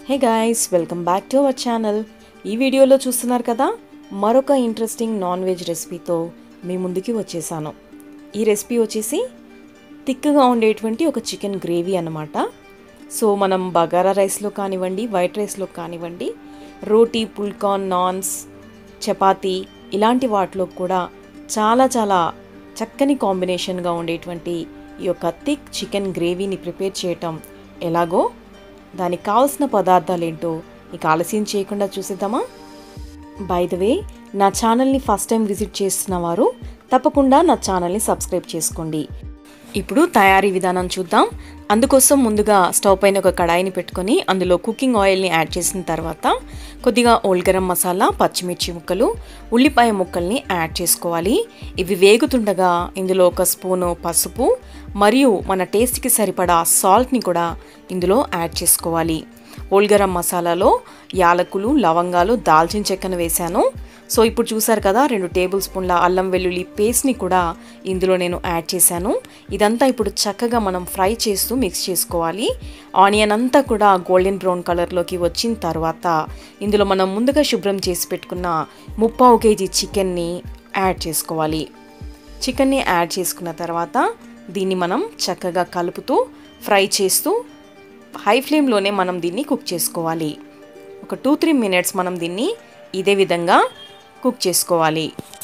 hey guys welcome back to our channel ఈ వీడియోలో చూస్తున్నారు కదా మరొక ఇంట్రెస్టింగ్ నాన్ వెజ్ రెసిపీతో మీ ముందుకి వచ్చేసాను ఈ రెసిపీ వచ్చేసి థిక్గా ఉండేటువంటి ఒక చికెన్ గ్రేవీ అన్నమాట సో మనం బగారా రైస్లో కానివ్వండి వైట్ రైస్లో కానివ్వండి రోటీ పుల్కాన్ నాన్స్ చపాతీ ఇలాంటి వాటిలో కూడా చాలా చాలా చక్కని కాంబినేషన్గా ఉండేటువంటి ఈ యొక్క థిక్ చికెన్ గ్రేవీని ప్రిపేర్ చేయటం ఎలాగో దానికి కావాల్సిన పదార్థాలు ఏంటో ఇక ఆలస్యం చేయకుండా చూసేద్దామా బై ద వే నా ఛానల్ని ఫస్ట్ టైం విజిట్ చేస్తున్న వారు తప్పకుండా నా ఛానల్ని సబ్స్క్రైబ్ చేసుకోండి ఇప్పుడు తయారీ విధానం చూద్దాం అందుకోసం ముందుగా స్టవ్ పైన ఒక కడాయిని పెట్టుకొని అందులో కుకింగ్ ఆయిల్ని యాడ్ చేసిన తర్వాత కొద్దిగా ఓల్గరం మసాలా పచ్చిమిర్చి ముక్కలు ఉల్లిపాయ ముక్కల్ని యాడ్ చేసుకోవాలి ఇవి వేగుతుండగా ఇందులో ఒక స్పూను పసుపు మరియు మన టేస్ట్కి సరిపడా సాల్ట్ని కూడా ఇందులో యాడ్ చేసుకోవాలి ఓల్గరం మసాలాలో యాలకులు లవంగాలు దాల్చిన చెక్కను వేశాను సో ఇప్పుడు చూసారు కదా రెండు టేబుల్ స్పూన్ల అల్లం వెల్లుల్లి పేస్ట్ని కూడా ఇందులో నేను యాడ్ చేశాను ఇదంతా ఇప్పుడు చక్కగా మనం ఫ్రై చేస్తూ మిక్స్ చేసుకోవాలి ఆనియన్ అంతా కూడా గోల్డెన్ బ్రౌన్ కలర్లోకి వచ్చిన తర్వాత ఇందులో మనం ముందుగా శుభ్రం చేసి పెట్టుకున్న ముప్పావు కేజీ చికెన్ని యాడ్ చేసుకోవాలి చికెన్ని యాడ్ చేసుకున్న తర్వాత దీన్ని మనం చక్కగా కలుపుతూ ఫ్రై చేస్తూ హై ఫ్లేమ్లోనే మనం దీన్ని కుక్ చేసుకోవాలి ఒక టూ త్రీ మినిట్స్ మనం దీన్ని ఇదే విధంగా కుక్ చేసుకోవాలి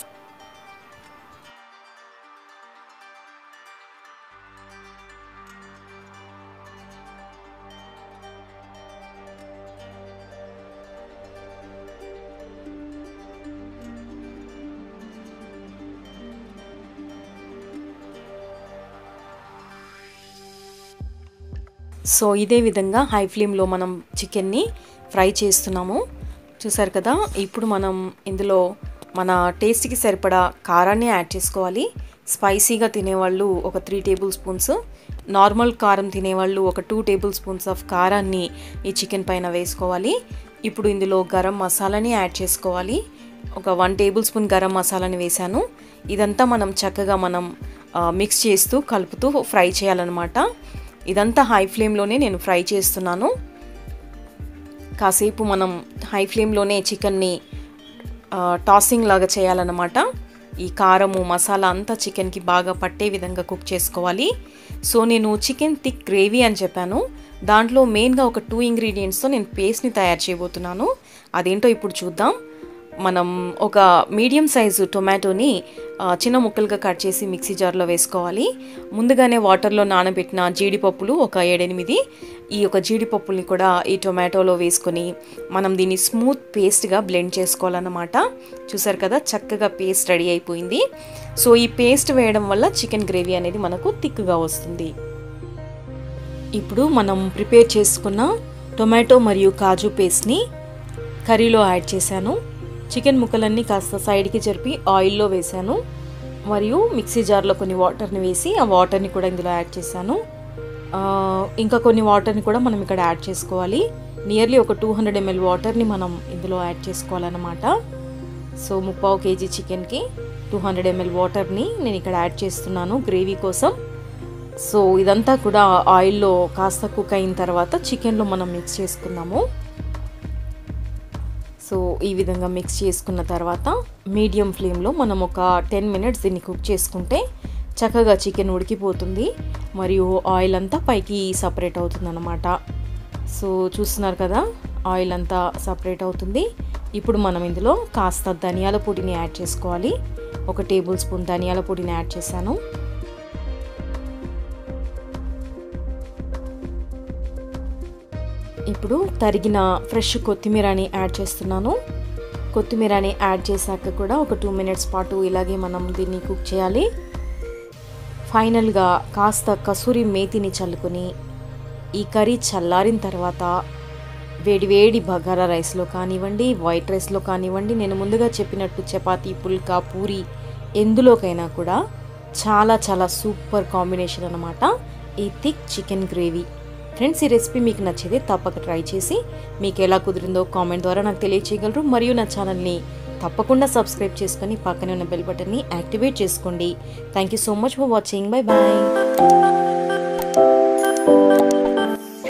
సో ఇదే విధంగా హై ఫ్లేమ్లో మనం చికెన్ని ఫ్రై చేస్తున్నాము చూసారు కదా ఇప్పుడు మనం ఇందులో మన టేస్ట్కి సరిపడా కారాన్ని యాడ్ చేసుకోవాలి స్పైసీగా తినేవాళ్ళు ఒక త్రీ టేబుల్ స్పూన్స్ నార్మల్ కారం తినేవాళ్ళు ఒక టూ టేబుల్ స్పూన్స్ ఆఫ్ కారాన్ని ఈ చికెన్ పైన వేసుకోవాలి ఇప్పుడు ఇందులో గరం మసాలాని యాడ్ చేసుకోవాలి ఒక వన్ టేబుల్ స్పూన్ గరం మసాలాని వేశాను ఇదంతా మనం చక్కగా మనం మిక్స్ చేస్తూ కలుపుతూ ఫ్రై చేయాలన్నమాట ఇదంతా హై ఫ్లేమ్లోనే నేను ఫ్రై చేస్తున్నాను కాసేపు మనం హై ఫ్లేమ్లోనే చికెన్ని టాసింగ్ లాగా చేయాలన్నమాట ఈ కారము మసాలా అంతా చికెన్కి బాగా పట్టే విధంగా కుక్ చేసుకోవాలి సో నేను చికెన్ థిక్ గ్రేవీ అని చెప్పాను దాంట్లో మెయిన్గా ఒక టూ ఇంగ్రీడియంట్స్తో నేను పేస్ట్ని తయారు చేయబోతున్నాను అదేంటో ఇప్పుడు చూద్దాం మనం ఒక మీడియం సైజు టొమాటోని చిన్న ముక్కలుగా కట్ చేసి మిక్సీ జార్లో వేసుకోవాలి ముందుగానే వాటర్లో నానబెట్టిన జీడిపప్పులు ఒక ఏడెనిమిది ఈ యొక్క జీడిపప్పుల్ని కూడా ఈ టొమాటోలో వేసుకొని మనం దీన్ని స్మూత్ పేస్ట్గా బ్లెండ్ చేసుకోవాలన్నమాట చూసారు కదా చక్కగా పేస్ట్ రెడీ అయిపోయింది సో ఈ పేస్ట్ వేయడం వల్ల చికెన్ గ్రేవీ అనేది మనకు థిక్గా వస్తుంది ఇప్పుడు మనం ప్రిపేర్ చేసుకున్న టొమాటో మరియు కాజు పేస్ట్ని కర్రీలో యాడ్ చేశాను చికెన్ ముక్కలన్నీ కాస్త సైడ్కి జరిపి ఆయిల్లో వేశాను మరియు మిక్సీ జార్లో కొన్ని వాటర్ని వేసి ఆ వాటర్ని కూడా ఇందులో యాడ్ చేశాను ఇంకా కొన్ని వాటర్ని కూడా మనం ఇక్కడ యాడ్ చేసుకోవాలి నియర్లీ ఒక టూ హండ్రెడ్ ఎంఎల్ వాటర్ని మనం ఇందులో యాడ్ చేసుకోవాలన్నమాట సో ముప్పావు కేజీ చికెన్కి టూ హండ్రెడ్ ఎంఎల్ వాటర్ని నేను ఇక్కడ యాడ్ చేస్తున్నాను గ్రేవీ కోసం సో ఇదంతా కూడా ఆయిల్లో కాస్త కుక్ అయిన తర్వాత చికెన్లో మనం మిక్స్ చేసుకుందాము సో ఈ విధంగా మిక్స్ చేసుకున్న తర్వాత మీడియం ఫ్లేమ్లో మనం ఒక టెన్ మినిట్స్ దీన్ని కుక్ చేసుకుంటే చక్కగా చికెన్ ఉడికిపోతుంది మరియు ఆయిల్ అంతా పైకి సపరేట్ అవుతుంది అనమాట సో చూస్తున్నారు కదా ఆయిల్ అంతా సపరేట్ అవుతుంది ఇప్పుడు మనం ఇందులో కాస్త ధనియాల పొడిని యాడ్ చేసుకోవాలి ఒక టేబుల్ స్పూన్ ధనియాల పొడిని యాడ్ చేశాను ఇప్పుడు తరిగిన ఫ్రెష్ కొత్తిమీరని యాడ్ చేస్తున్నాను కొత్తిమీరని యాడ్ చేశాక కూడా ఒక టూ మినిట్స్ పాటు ఇలాగే మనం దీన్ని కుక్ చేయాలి ఫైనల్గా కాస్త కసూరి మేతిని చల్లుకొని ఈ కర్రీ చల్లారిన తర్వాత వేడి వేడి బగారా రైస్లో కానివ్వండి వైట్ రైస్లో కానివ్వండి నేను ముందుగా చెప్పినట్టు చపాతీ పుల్కా పూరి ఎందులోకైనా కూడా చాలా చాలా సూపర్ కాంబినేషన్ అనమాట ఈ థిక్ చికెన్ గ్రేవీ ఫ్రెండ్స్ ఈ రెసిపీ మీకు నచ్చితే తప్పక ట్రై చేసి మీకు ఎలా కుదిరిందో కామెంట్ ద్వారా నాకు తెలియచేయగలరు మరియు నా ఛానల్ని తప్పకుండా సబ్స్క్రైబ్ చేసుకొని పక్కనే ఉన్న బెల్ బటన్ని యాక్టివేట్ చేసుకోండి thank you so much for watching bye bye